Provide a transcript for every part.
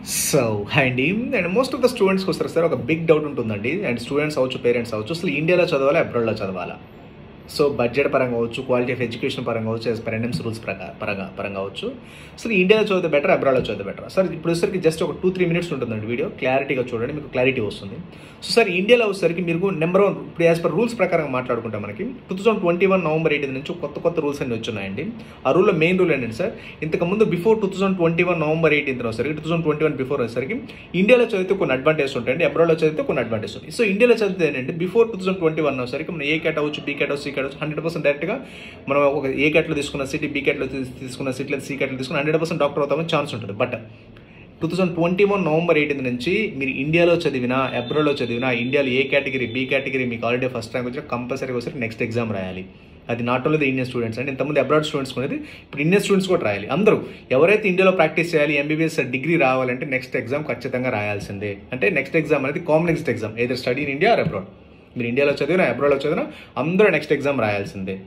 so అండి and most of the స్టూడెంట్స్కి వస్తారు సార్ ఒక బిగ్ డౌట్ ఉంటుందండి అండ్ స్టూడెంట్స్ అవ్వచ్చు పేరెంట్స్ అవ్వచ్చు అసలు ఇండియాలో చదవాలా అబ్రాడ్లో చదవాలా సో బడ్జెట్ పరంగా అవ్వచ్చు క్వాలిటీ ఆఫ్ ఎడ్యుకేషన్ పరంగా అవ్వచ్చు యాజ్ పెరెండమ్స్ రూల్స్ ప్రకారం పరంగా పరంగా అవ్వచ్చు అసలు ఇండియాలో చదివితే బెటర్ అబ్రాడ్లో చదివితే బెటర్ సార్ ఇప్పుడు వచ్చేసరికి జస్ట్ ఒక టూ త్రీ మినిట్స్ ఉంటుందండి వీడియో క్లారిటీగా చూడండి మీకు క్లారిటీ వస్తుంది సో సార్ ఇండియాలో వచ్చేసరికి మీరు నెంబర్ వన్ ఇప్పుడు యాజ్ పర్ రూల్స్ ప్రకారం మాట్లాడుకుంటే మనకి two thousand twenty one November eighteen నుంచి కొత్త కొత్త రూల్స్ అన్ని వచ్చున్నాయండి ఆ రూల్లో మెయిన్ రూల్ ఏంటంటే సార్ ఇంతకుముందు before two thousand twenty one November eighteenth వచ్చేసరికి two thousand twenty one before వచ్చేసరికి ఇండియాలో చదివితే కొన్ని అడ్వాంటేజ్ ఉంటాయండి అబ్రాడ్లో చదివితే కొన్ని అడ్వాంటేజ్ ఉంటాయి సో ఇండియాలో చదివితే ఏంటంటే before two thousand twenty one వచ్చేసరికి మనం ఏ క్యాట్ అవ్వచ్చు బీ క్యాట్ అవ్వచ్చు సి క్యాట్ అవ్వచ్చు హండ్రెడ్ పర్సెంట్ డైరెక్ట్గా మనం ఒక ఏ క్యాట్లో తీసుకున్న సిటీ బీ క్యాట్లో తీసుకున్న సీట్ లేదా సి క్యాట్లో తీసుకున్న హండ్రెడ్ పర్సెంట్ డాక్టర్ అవుతామని ఛాన్స్ ఉంటుంది but two thousand twenty one November eighteen నుంచి మీరు ఇండియాలో చదివినా అబ్రాడ్లో చదివినా ఇండియాలో ఏ కేటగిరీ బీ కేటగిరీ మీకు ఆల్రెడీ ఫస్ట్ ర్యాంక్ వచ్చిన కంపల్సరీగా వచ్చి నెక్స్ట్ ఎగ్జామ్ రాయాలి అది not only the Indian students and ఇంతమంది అబ్రాడ్ స్టూడెంట్స్ అనేది ఇప్పుడు ఇండియన్ స్టూడెంట్స్ కూడా రాయాలి అందరూ ఎవరైతే ఇండియాలో ప్రాక్టీస్ చేయాలి ఎంబీబీఎస్ డిగ్రీ రావాలంటే నెక్స్ట్ ఎగ్జామ్ ఖచ్చితంగా రాయాల్సిందే అంటే నెక్స్ట్ ఎగ్జామ్ అనేది common next exam either study in India or abroad మీరు ఇండియాలో చదివినా అబ్రాడ్లో చదివినా అందరూ నెక్స్ట్ ఎగ్జామ్ రాయాల్సిందే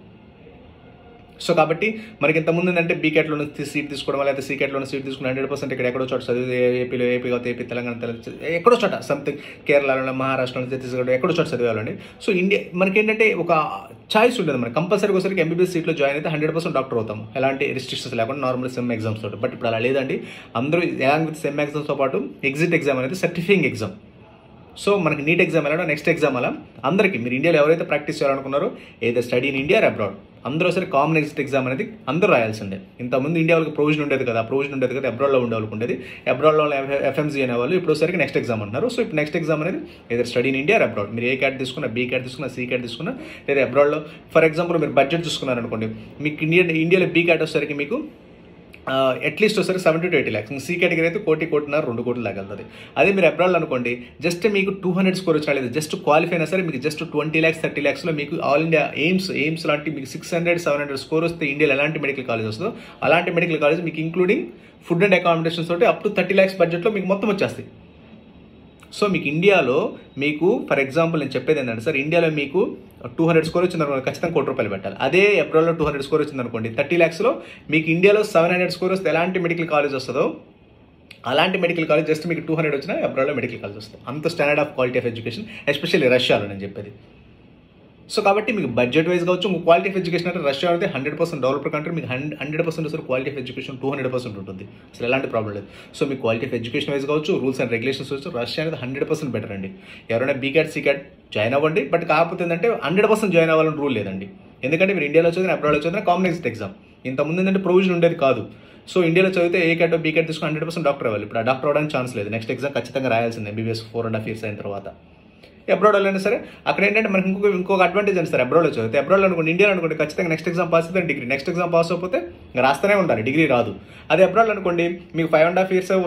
సో కాబట్టి మనకి ఇంతకుముందు ఏంటంటే బీకెట్లో సీట్ తీసుకోవడం లేదా సీకెట్లో సీట్ తీసుకుని హండ్రెడ్ పర్సెంట్ ఇక్కడ ఎక్కడో చోట చదివి ఏపీలో ఏపీ కావచ్చు ఏపీ తెలంగాణ తెలంగాణ ఎక్కడో చోట సంథింగ్ కేరళలో మహారాష్ట్రలో ఛత్తీస్గఢ్ ఎక్కడో చోట చదివాలండి సో ఇండియా మనకి ఏంటంటే ఒక చాయిస్ ఉంటుంది మనకి కంపల్సరీ ఒకసారి ఎంబీబీఎస్ సీట్లో జాయిన్ అయితే హండ్రెడ్ పర్సెంట్ డాక్టర్ అవుతాం ఎలాంటి రిస్ట్రిక్షన్స్ లేకుండా నార్మల్ సెమ్ ఎగ్జామ్స్ తోటి బట్ ఇప్పుడు అలా లేదండి అందరూ ఎలాంగ్ విత్ సెమ్ ఎగ్జామ్స్తో పాటు ఎగ్జిట్ ఎగ్జామ్ అనేది సర్టిఫింగ్ ఎగ్జామ్ సో మనకి నీట్ ఎగ్జామ్ ఎలా నెక్స్ట్ ఎగ్జామ్ అలా అందరికీ మీరు ఇండియాలో ఎవరైతే ప్రాక్టీస్ చేయాలనుకున్నారో ఏదో స్టడీ ఇన్ ఇండియా అబ్రాడ్ అందరూ సరే కామన్ ఎగ్జిట్ ఎగ్జామ్ అనేది అందరూ రాయాల్సిందే ఇంతకుముందు ఇండియా వాళ్ళకి ప్రొవిజన్ ఉండేది కదా ప్రొవిజన్ ఉండేది కదా అబ్రాడ్లో ఉండే వాళ్ళకి ఉండేది అబ్రాడ్లో ఎఫ్ఎంసీ అనే వాళ్ళు ఇప్పుడు సరికి నెక్స్ట్ ఎగ్జామ్ అంటున్నారు సో ఇప్పుడు నెక్స్ట్ ఎగ్జామ్ అనేది ఏదో స్టడీ ఇన్ ఇండియా అబ్రాడ్ మీరు ఏ క్యాట్ తీసుకున్నా బీ క్యాట్ తీసుకున్నా సి క్యాట్ తీసుకున్నా లేదా అబ్రాడ్లో ఫర్ ఎగ్జాంపుల్ మీరు బడ్జెట్ చూసుకున్నారు అనుకోండి మీకు ఇండియా ఇండియాలో బీ క్యాట్ వచ్చేసరికి మీకు అట్లీస్ట్ వచ్చేసరికి seventy to eighty lakhs C category అయితే కోటి కోటిన్నర రెండు కోట్లు లాగలుగుతుంది అదే మీరు అబ్రాడ్లో అనుకోండి జస్ట్ మీకు టూ హండ్రెడ్ స్కోర్ వచ్చినా లేదు జస్ట్ క్వాలిఫై అయినా సరే మీకు జస్ట్ ట్వంటీ ల్యాక్స్ థర్టీ ల్యాక్స్లో మీకు ఆల్ ఇండియా ఎయిమ్స్ ఎయిమ్స్ లాంటి మీకు six hundred seven hundred score వస్తే ఇండియాలో ఎలాంటి మెడికల్ కాలేజ్ వస్తుందో అలాంటి మెడికల్ కాలేజ్ మీకు ఇంక్లూడింగ్ ఫుడ్ అండ్ అకామిడేషన్స్ తోటి అప్ టు థర్టీ ల్యాక్స్ బడ్జెట్లో మీకు మొత్తం వచ్చేస్తాయి సో మీకు ఇండియాలో మీకు ఫర్ ఎగ్జాంపుల్ నేను చెప్పేది ఏంటంటే సార్ ఇండియాలో మీకు టూ హండ్రెడ్ స్కోర్ వచ్చింది అనుకోండి ఖచ్చితంగా కోటి రూపాయలు పెట్టాలి అదే అబ్రాడ్లో టూ హండ్రెడ్ స్కోర్ వచ్చింది అనుకోండి థర్టీ ల్యాక్స్లో మీకు ఇండియాలో సెవెన్ హండ్రెడ్ స్కోర్ వస్తే ఎలాంటి మెడికల్ కాలేజ్ వస్తుందో అలాంటి మెడికల్ కాలేజ్ జస్ట్ మీకు టూ హండ్రెడ్ వచ్చినా అబ్రాడ్లో మెడికల్ కాలేజ్ వస్తుంది అంత standard of quality of education especially రష్యాలో నేను చెప్పేది సో కాబట్టి మీకు బడ్జెట్ వైజ్ కావచ్చు మీకు క్వాలిటీ ఆఫ్ ఎడ్యుకేషన్ అంటే రష్యా అయితే హండ్రెడ్ పర్సెంట్ డెవలప్డ్ కంట్రీ మీకు హండ్రెడ్ హండ్రెడ్ పర్సెంట్ వస్తారు quality of education two hundred percent ఉంటుంది అసలు ఎలాంటి ప్రాబ్లం లేదు సో మీకు క్వాలిటీ ఆఫ్ ఎడ్యుకేషన్ వైజ్ కావచ్చు రూల్స్ అండ్ రెగ్యులేషన్స్ వచ్చు రష్యా అనేది హండ్రెడ్ పర్సెంట్ బెటర్ అండి ఎవరైనా బీకాట్ సీకాట్ జాయిన్ అవ్వండి బట్ కాకపోతే ఏంటంటే హండ్రెడ్ పర్సెంట్ జాయిన్ అవ్వాలని రూల్ లేదండి ఎందుకంటే మీరు ఇండియాలో చదివిన అబ్రాడ్లో చదివిన కామన్ ఎగ్జిట్ ఎగ్జామ్ ఇంతకుముందు ఏంటంటే ప్రొవిజన్ ఉండేది కాదు సో ఇండియాలో చదివితే ఏ క్యాటో బీ క్యాట్ తీసుకుని హండ్రెడ్ పర్సెంట్ డాక్టర్ అవ్వాలి ఇప్పుడు ఆ డాక్టర్ అవ్వడానికి ఛాన్స్ లేదు నెక్స్ట్ ఎగ్జామ్ ఖచ్చితంగా రాయాల్సిందే MBBS four and half years అయిన తర్వాత అబ్రాడ్ అయినా సరే అక్కడ ఏంటంటే మనకి ఇంకొక ఇంకొక అడ్వాంటేజ్ అని సార్ అబ్రాడ్లో చదివితే అబ్రాడ్లో అనుకోండి ఇండియాలో అనుకోండి ఖచ్చితంగా నెక్స్ట్ ఎగ్జామ్ పాస్ అయితే డిగ్రీ నెక్స్ట్ ఎగ్జామ్ పాస్ అయిపోతే ఇంకా రాస్తూనే ఉండాలి డిగ్రీ రాదు అదే అబ్రాడ్లో అనుకోండి మీకు five and half years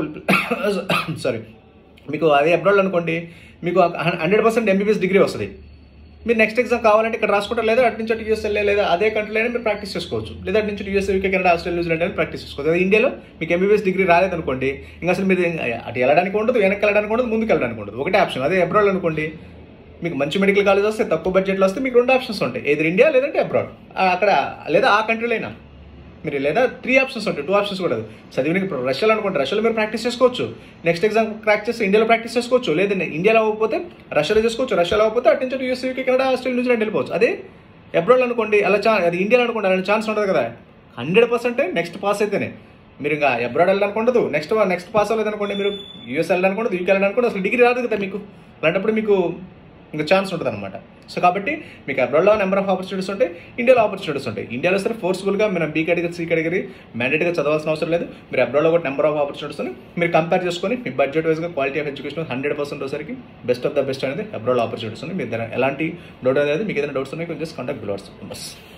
sorry మీకు అదే అబ్రాడ్లో అనుకోండి మీకు హండ్రెడ్ పర్సెంట్ ఎంబీబీఎస్ డిగ్రీ వస్తుంది మీరు నెక్స్ట్ ఎగ్జామ్ కావాలంటే ఇక్కడ రాసుకుంటారు లేదా అటు నుంచి యూఎస్ లేదా అదే కంట్రీలో అయినా మీరు ప్రాక్టీస్ చేసుకోవచ్చు లేదా అటు నుంచి US UK Canada Australia New Zealand అయినా ప్రాక్టీస్ చేసుకోవచ్చు అదే ఇండియాలో మీకు ఎంబీబీఎస్ డిగ్రీ రాలేదనుకోండి ఇంకా అసలు మీరు అటు వెళ్ళడానికి ఉండదు వెనక్కి వెళ్ళడానికి ఉండదు ముందుకు వెళ్ళడానికి ఉండదు ఒకటే ఆప్షన్ అదే అబ్రాడ్ అనుకోండి మీకు మంచి మెడికల్ కాలేజ్ వస్తే తక్కువ బడ్జెట్లో వస్తే మీకు రెండు ఆప్షన్స్ ఉంటాయి ఏది ఇండియా లేదంటే అబ్రాడ్ అక్కడ లేదా ఆ కంట్రీలో అయినా మీరు లేదా త్రీ ఆప్షన్స్ ఉంటాయి టూ ఆప్షన్స్ కూడా చదివిన ఇప్పుడు రష్యాలో అనుకోండి రష్యాలో మీరు ప్రాక్టీస్ చేసుకోవచ్చు నెక్స్ట్ ఎగ్జామ్ క్రాక్ చేస్తే ఇండియాలో ప్రాక్టీస్ చేసుకోవచ్చు లేదా ఇండియాలో అవ్వకపోతే రష్యాలో చేసుకోవచ్చు రష్యాలో అవ్వకపోతే అటు నుంచి US UK Canada Australia New Zealand వెళ్ళిపోవచ్చు అదే అబ్రాడ్ అనుకోండి అలా ఛా అది ఇండియాలో అనుకోండి అలాంటి ఛాన్స్ ఉంటుంది కదా హండ్రెడ్ పర్సెంట్ నెక్స్ట్ పాస్ అయితేనే మీరు ఇంకా అబ్రాడ్ వెళ్ళడానికి ఉండదు నెక్స్ట్ నెక్స్ట్ పాస్ అవ్వలేదు అనుకోండి మీరు యూఎస్ వెళ్ళడానికి ఉండదు యూకే వెళ్ళడానికి ఉండదు అసలు డిగ్రీ రాదు కదా మీకు అలాంటప్పుడు మీకు ఇంకా ఛాన్స్ ఉంటుంది అనమాట సో కాబట్టి మీకు అబ్రాడ్లో నెంబర్ ఆఫ్ ఆపర్చునిటీస్ ఉంటాయి ఇండియాలో ఆపర్చునిటీస్ ఉంటాయి ఇండియాలో సరే ఫోర్స్ఫుల్గా మనం బీ కేటగిరీ సి కేటగిరీ మ్యాండేట్గా చదవాల్సిన అవసరం లేదు మీరు అబ్రాడ్లో కూడా నెంబర్ ఆఫ్ ఆపర్చునిటీస్ మీరు కంపేర్ చేసుకొని మీ బడ్జెట్ వైజ్గా quality of education hundred percent వచ్చేసరికి బెస్ట్ ఆఫ్ ద బెస్ట్ అనేది అబ్రాడ్ ఆపర్చునిటీస్ ఉంది మీరు ఎలాంటి డౌట్ అనేది మీకు ఏదైనా డౌట్స్ ఉన్నాయి కొంచెం కాంటాక్ట్ బిలో బస్